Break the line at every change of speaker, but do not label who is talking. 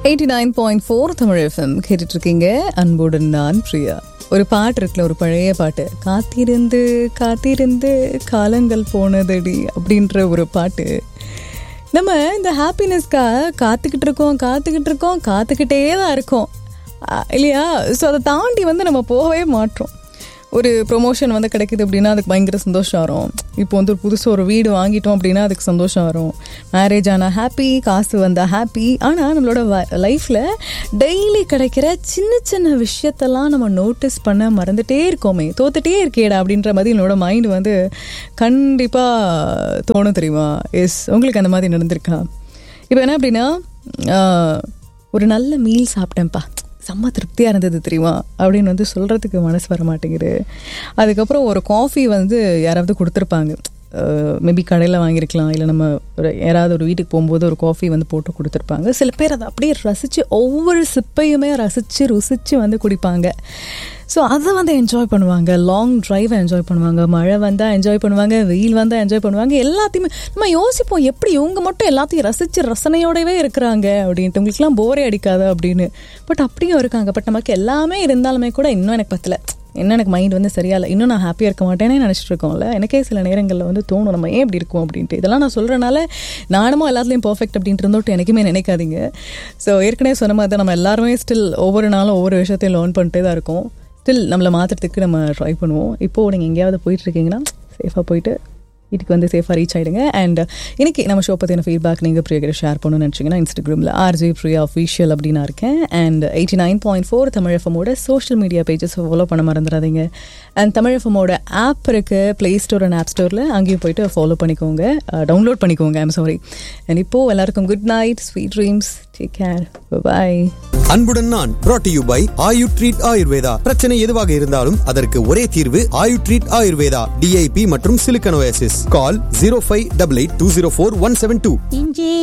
eighty nine point four Tamil FM கேட்டுட்டு இருக்கீங்க அன்புடன் நான் பிரியா ஒரு பாட்டு இருக்குல்ல ஒரு பழைய பாட்டு காத்திருந்து காத்திருந்து காலங்கள் போனதடி அப்படின்ற ஒரு பாட்டு நம்ம இந்த ஹாப்பினஸ்க்காக காத்துக்கிட்டு இருக்கோம் காத்துக்கிட்டு இருக்கோம் காத்துக்கிட்டே தான் இருக்கோம் அஹ் இல்லையா ஸோ அதை தாண்டி வந்து நம்ம போகவே மாட்டோம் ஒரு ப்ரொமோஷன் வந்து கிடைக்குது அப்படின்னா அதுக்கு பயங்கர சந்தோஷம் வரும் இப்போ வந்து ஒரு புதுசு ஒரு வீடு வாங்கிட்டோம் அப்படின்னா அதுக்கு சந்தோஷம் வரும் மேரேஜ் ஆனால் ஹாப்பி காசு வந்தால் ஹாப்பி ஆனால் நம்மளோட லைஃப்பில் டெய்லி கிடைக்கிற சின்ன சின்ன விஷயத்தெல்லாம் நம்ம நோட்டீஸ் பண்ண மறந்துட்டே இருக்கோமே தோத்துட்டே இருக்கேடா அப்படின்ற மாதிரி என்னோட மைண்ட் வந்து கண்டிப்பாக தோணும் தெரியுமா எஸ் உங்களுக்கு அந்த மாதிரி நடந்திருக்கா இப்போ என்ன அப்படின்னா ஆஹ், ஒரு நல்ல மீல் சாப்பிட்டேன்ப்பா செம்ம திருப்தியாக இருந்தது தெரியுமா அப்படின்னு வந்து சொல்கிறதுக்கு மனசு வர மாட்டேங்குது அதுக்கப்புறம் ஒரு காஃபி வந்து யாராவது கொடுத்துருப்பாங்க மேபி கடையில் வாங்கியிருக்கலாம் இல்லை நம்ம ஒரு யாராவது ஒரு வீட்டுக்கு போகும்போது ஒரு காஃபி வந்து போட்டு கொடுத்துருப்பாங்க சில பேர் அதை அப்படியே ரசித்து ஒவ்வொரு சிப்பையுமே ரசித்து ருசித்து வந்து குடிப்பாங்க ஸோ அதை வந்து என்ஜாய் பண்ணுவாங்க லாங் டிரைவை என்ஜாய் பண்ணுவாங்க மழை வந்தால் என்ஜாய் பண்ணுவாங்க வெயில் வந்தால் என்ஜாய் பண்ணுவாங்க எல்லாத்தையுமே நம்ம யோசிப்போம் எப்படி இவங்க மட்டும் எல்லாத்தையும் ரசித்து ரசனையோடவே இருக்கிறாங்க அப்படின்ட்டு உங்களுக்குலாம் போரே அடிக்காதா அப்படின்னு பட் அப்படியும் இருக்காங்க பட் நமக்கு எல்லாமே இருந்தாலுமே கூட இன்னும் எனக்கு பத்தல என்ன எனக்கு மைண்ட் வந்து சரியா இல்லை இன்னும் நான் ஹாப்பியாக இருக்க மாட்டேனே நினச்சிட்டு இருக்கோம்ல எனக்கே சில நேரங்களில் வந்து தோணும் நம்ம ஏன் இப்படி இருக்கோம் அப்படின்ட்டு இதெல்லாம் நான் சொல்கிறனால நானும் எல்லாத்துலேயும் பர்ஃபெக்ட் அப்படின்ட்டு இருந்தோட்டு எனக்குமே நினைக்காதீங்க ஸோ ஏற்கனவே சொன்ன மாதிரி தான் நம்ம எல்லாருமே ஸ்டில் ஒவ்வொரு நாளும் ஒவ்வொரு விஷயத்தையும் லேர்ன் பண்ணிட்டே தான் இருக்கோம் ஸ்டில் நம்மளை மாற்றுறதுக்கு நம்ம ட்ரை பண்ணுவோம் இப்போது நீங்கள் எங்கேயாவது போயிட்டு இருக்கீங்கன்னா சேஃபாக போயிட்டு வீட்டுக்கு வந்து சேஃபாக ரீச் ஆகிடுங்க அண்ட் இன்னைக்கு நம்ம ஷோ பற்றின ஃபீட்பேக் நீங்கள் பிரியா கிட்ட ஷேர் பண்ணணும்னு நினச்சிங்கன்னா இன்ஸ்டாகிராமில் ஆர்ஜே பிரியா அஃபீஷியல் அப்படின்னு நான் இருக்கேன் and eighty nine point four Tamil எஃப்எமோட சோஷியல் மீடியா பேஜஸ் ஃபாலோ பண்ண மறந்துடாதீங்க அண்ட் தமிழ் எஃப்எமோட ஆப் இருக்கு ப்ளே ஸ்டோர் அண்ட் ஆப் ஸ்டோரில் அங்கேயும் போயிட்டு ஃபாலோ பண்ணிக்கோங்க டவுன்லோட் பண்ணிக்கோங்க ஐம் சாரி அண்ட் இப்போது எல்லாருக்கும் good night sweet dreams take care bye
அன்புடன் நான் brought to you by Ayu treat Ayurveda பிரச்சனை எதுவாக இருந்தாலும் அதற்கு ஒரே தீர்வு ஆயு ட்ரீட் ஆயுர்வேதா டிஐபி மற்றும் சிலிக்கனோசிஸ் call zero five double eight two zero four one seven two
இஞ்சி